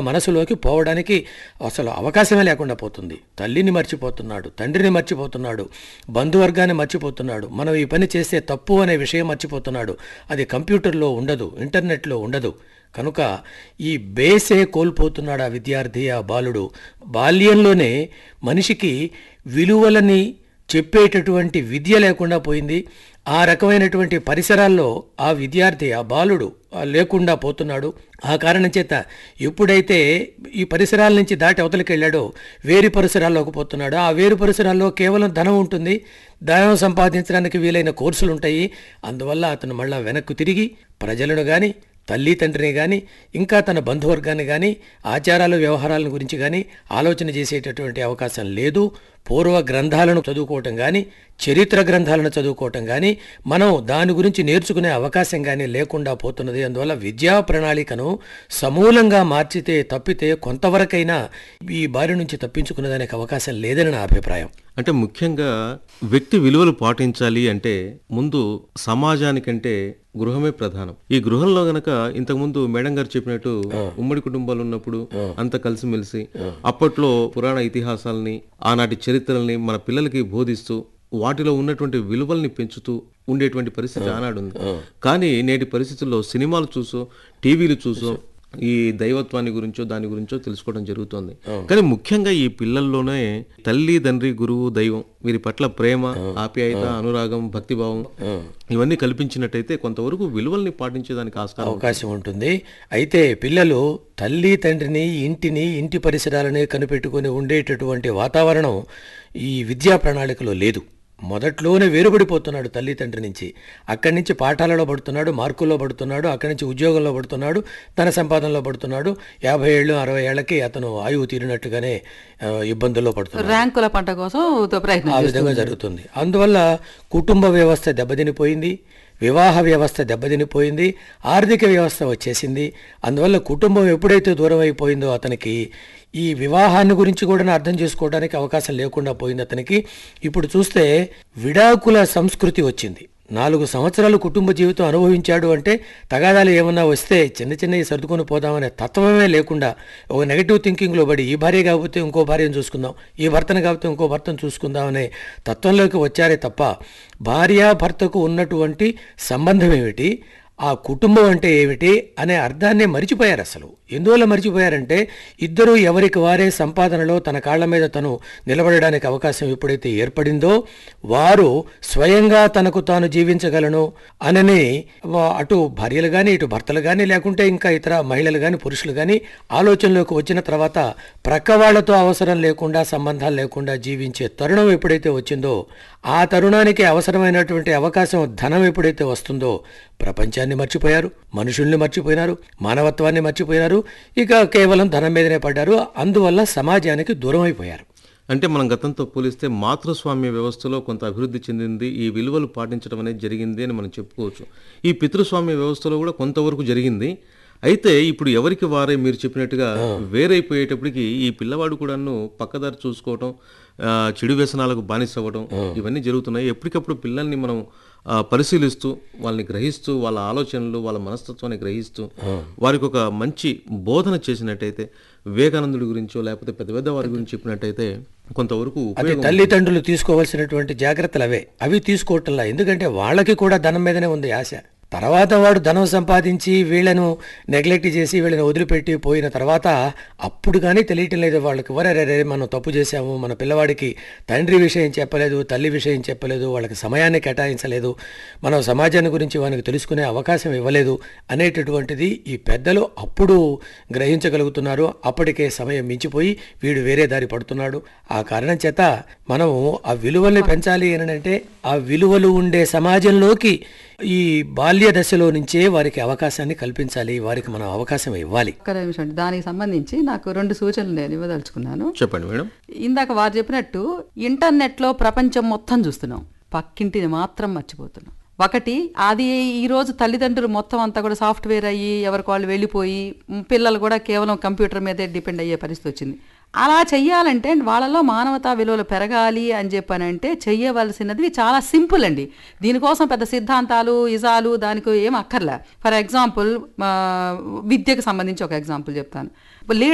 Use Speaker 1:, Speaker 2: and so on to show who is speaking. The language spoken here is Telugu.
Speaker 1: మనసులోకి పోవడానికి అసలు అవకాశమే లేకుండా పోతుంది తల్లిని మర్చిపోతున్నాడు తండ్రిని మర్చిపోతున్నాడు బంధువర్గాన్ని మర్చిపోతున్నాడు మనం ఈ పని చేస్తే తప్పు అనే విషయం మర్చిపోతున్నాడు అది కంప్యూటర్లో ఉండదు ఇంటర్నెట్లో ఉండదు కనుక ఈ బేసే కోల్పోతున్నాడు ఆ విద్యార్థి ఆ బాలుడు బాల్యంలోనే మనిషికి విలువలని చెప్పేటటువంటి విద్య లేకుండా పోయింది ఆ రకమైనటువంటి పరిసరాల్లో ఆ విద్యార్థి ఆ బాలుడు ఆ లేకుండా పోతున్నాడు ఆ కారణం చేత ఎప్పుడైతే ఈ పరిసరాల నుంచి దాటి అవతలికి వెళ్ళాడో వేరు పరిసరాల్లోకి పోతున్నాడో ఆ వేరు పరిసరాల్లో కేవలం ధనం ఉంటుంది ధనం సంపాదించడానికి వీలైన కోర్సులు ఉంటాయి అందువల్ల అతను మళ్ళా వెనక్కు తిరిగి ప్రజలను కానీ తల్లి తండ్రిని కానీ ఇంకా తన బంధువర్గాన్ని కానీ ఆచారాలు వ్యవహారాల గురించి కానీ ఆలోచన చేసేటటువంటి అవకాశం లేదు పూర్వ గ్రంథాలను చదువుకోవటం కానీ చరిత్ర గ్రంథాలను చదువుకోవటం కానీ మనం దాని గురించి నేర్చుకునే అవకాశం కానీ లేకుండా పోతున్నది అందువల్ల విద్యా ప్రణాళికను సమూలంగా మార్చితే తప్పితే కొంతవరకైనా ఈ బారి నుంచి తప్పించుకునేదానికి అవకాశం లేదని నా అభిప్రాయం
Speaker 2: అంటే ముఖ్యంగా వ్యక్తి విలువలు పాటించాలి అంటే ముందు సమాజానికంటే గృహమే ప్రధానం ఈ గృహంలో గనక ఇంతకుముందు మేడం గారు చెప్పినట్టు ఉమ్మడి కుటుంబాలు ఉన్నప్పుడు అంత కలిసిమెలిసి అప్పట్లో పురాణ ఇతిహాసాలని ఆనాటి చరిత్రల్ని మన పిల్లలకి బోధిస్తూ వాటిలో ఉన్నటువంటి విలువల్ని పెంచుతూ ఉండేటువంటి పరిస్థితి ఆనాడు ఉంది కానీ నేటి పరిస్థితుల్లో సినిమాలు చూసో టీవీలు చూసో ఈ దైవత్వాన్ని గురించో దాని గురించో తెలుసుకోవడం జరుగుతోంది కానీ ముఖ్యంగా ఈ పిల్లల్లోనే తల్లి తండ్రి గురువు దైవం వీరి పట్ల ప్రేమ ఆప్యాయత అనురాగం భక్తిభావం ఇవన్నీ కల్పించినట్టయితే కొంతవరకు విలువల్ని పాటించేదానికి ఆస్కారం
Speaker 1: అవకాశం ఉంటుంది అయితే పిల్లలు తల్లి తండ్రిని ఇంటిని ఇంటి పరిసరాలని కనిపెట్టుకుని ఉండేటటువంటి వాతావరణం ఈ విద్యా ప్రణాళికలో లేదు మొదట్లోనే వేరుపడిపోతున్నాడు తల్లి తండ్రి నుంచి అక్కడి నుంచి పాఠాలలో పడుతున్నాడు మార్కుల్లో పడుతున్నాడు అక్కడి నుంచి ఉద్యోగంలో పడుతున్నాడు తన సంపాదనలో పడుతున్నాడు యాభై ఏళ్ళు అరవై ఏళ్ళకి అతను ఆయువు తీరినట్టుగానే ఆ, ఇబ్బందుల్లో పడుతున్నాడు
Speaker 3: ర్యాంకుల పంట కోసం తో ప్రయత్నం
Speaker 1: ఆ విధంగా జరుగుతుంది అందువల్ల కుటుంబ వ్యవస్థ దెబ్బతినిపోయింది వివాహ వ్యవస్థ దెబ్బతినిపోయింది ఆర్థిక వ్యవస్థ వచ్చేసింది అందువల్ల కుటుంబం ఎప్పుడైతే దూరం అయిపోయిందో అతనికి ఈ వివాహాన్ని గురించి కూడా అర్థం చేసుకోవడానికి అవకాశం లేకుండా పోయింది అతనికి ఇప్పుడు చూస్తే విడాకుల సంస్కృతి వచ్చింది నాలుగు సంవత్సరాలు కుటుంబ జీవితం అనుభవించాడు అంటే తగాదాలు ఏమన్నా వస్తే చిన్న చిన్నవి సర్దుకొని పోదామనే తత్వమే లేకుండా ఒక నెగటివ్ థింకింగ్లో పడి ఈ భార్య కాకపోతే ఇంకో భార్యను చూసుకుందాం ఈ భర్తను కాకపోతే ఇంకో భర్తను చూసుకుందాం అనే తత్వంలోకి వచ్చారే తప్ప భార్య భర్తకు ఉన్నటువంటి సంబంధం ఏమిటి ఆ కుటుంబం అంటే ఏమిటి అనే అర్థాన్నే మరిచిపోయారు అసలు ఎందువల్ల మరిచిపోయారంటే ఇద్దరూ ఎవరికి వారే సంపాదనలో తన కాళ్ళ మీద తను నిలబడడానికి అవకాశం ఎప్పుడైతే ఏర్పడిందో వారు స్వయంగా తనకు తాను జీవించగలను అనని వా- అటు భార్యలు కానీ ఇటు భర్తలు కానీ లేకుంటే ఇంకా ఇతర మహిళలు కానీ పురుషులు కానీ ఆలోచనలోకి వచ్చిన తర్వాత ప్రక్క వాళ్ళతో అవసరం లేకుండా సంబంధాలు లేకుండా జీవించే తరుణం ఎప్పుడైతే వచ్చిందో ఆ తరుణానికి అవసరమైనటువంటి అవకాశం ధనం ఎప్పుడైతే వస్తుందో ప్రపంచాన్ని మర్చిపోయారు మనుషుల్ని మర్చిపోయినారు మానవత్వాన్ని మర్చిపోయినారు ఇక కేవలం ధనం మీదనే పడ్డారు అందువల్ల సమాజానికి దూరం అయిపోయారు
Speaker 2: అంటే మనం గతంతో పోలిస్తే మాతృస్వామ్య వ్యవస్థలో కొంత అభివృద్ధి చెందింది ఈ విలువలు పాటించడం అనేది జరిగింది అని మనం చెప్పుకోవచ్చు ఈ పితృస్వామ్య వ్యవస్థలో కూడా కొంతవరకు జరిగింది అయితే ఇప్పుడు ఎవరికి వారే మీరు చెప్పినట్టుగా వేరైపోయేటప్పటికి ఈ పిల్లవాడు కూడాను పక్కదారి చూసుకోవటం ఆ, చెడు వ్యసనాలకు బానిస అవ్వడం ఇవన్నీ జరుగుతున్నాయి ఎప్పటికప్పుడు పిల్లల్ని మనం ఆ, పరిశీలిస్తూ వాళ్ళని గ్రహిస్తూ వాళ్ళ ఆలోచనలు వాళ్ళ మనస్తత్వాన్ని గ్రహిస్తూ వారికి ఒక మంచి బోధన చేసినట్టయితే వివేకానందుడి గురించో లేకపోతే పెద్ద పెద్ద వారి గురించి చెప్పినట్టయితే కొంతవరకు
Speaker 1: అది తల్లిదండ్రులు తీసుకోవాల్సినటువంటి జాగ్రత్తలు అవే అవి తీసుకోవటంలా ఎందుకంటే వాళ్ళకి కూడా ధనం మీదనే ఉంది ఆశ తర్వాత వాడు ధనం సంపాదించి వీళ్ళను నెగ్లెక్ట్ చేసి వీళ్ళని వదిలిపెట్టి పోయిన తర్వాత అప్పుడు కానీ తెలియటం లేదు వాళ్ళకి వరే రే మనం తప్పు చేశాము మన పిల్లవాడికి తండ్రి విషయం చెప్పలేదు తల్లి విషయం చెప్పలేదు వాళ్ళకి సమయాన్ని కేటాయించలేదు మనం సమాజాన్ని గురించి వానికి తెలుసుకునే అవకాశం ఇవ్వలేదు అనేటటువంటిది ఈ పెద్దలు అప్పుడు గ్రహించగలుగుతున్నారు అప్పటికే సమయం మించిపోయి వీడు వేరే దారి పడుతున్నాడు ఆ కారణం చేత మనం ఆ విలువల్ని పెంచాలి అని అంటే ఆ విలువలు ఉండే సమాజంలోకి ఈ బాల్య దశలో నుంచే వారికి అవకాశాన్ని కల్పించాలి వారికి మనం అవకాశం ఇవ్వాలి
Speaker 3: ఒక్క నిమిషం అండి దానికి సంబంధించి నాకు రెండు సూచనలు నేను ఇవ్వదలుచుకున్నాను
Speaker 2: చెప్పండి మేడం
Speaker 3: ఇందాక వారు చెప్పినట్టు ఇంటర్నెట్లో ప్రపంచం మొత్తం చూస్తున్నాం పక్కింటిని మాత్రం మర్చిపోతున్నాం ఒకటి అది ఈ రోజు తల్లిదండ్రులు మొత్తం అంతా కూడా సాఫ్ట్వేర్ అయ్యి ఎవరికి వాళ్ళు వెళ్ళిపోయి మ్, పిల్లలు కూడా కేవలం కంప్యూటర్ మీదే డిపెండ్ అయ్యే పరిస్థితి వచ్చింది అలా చెయ్యాలంటే వాళ్ళలో మానవతా విలువలు పెరగాలి అని చెప్పానంటే చెయ్యవలసినది చాలా సింపుల్ అండి దీనికోసం పెద్ద సిద్ధాంతాలు ఇజాలు దానికి ఏం అక్కర్లే ఫర్ ఎగ్జాంపుల్ విద్యకు సంబంధించి ఒక ఎగ్జాంపుల్ చెప్తాను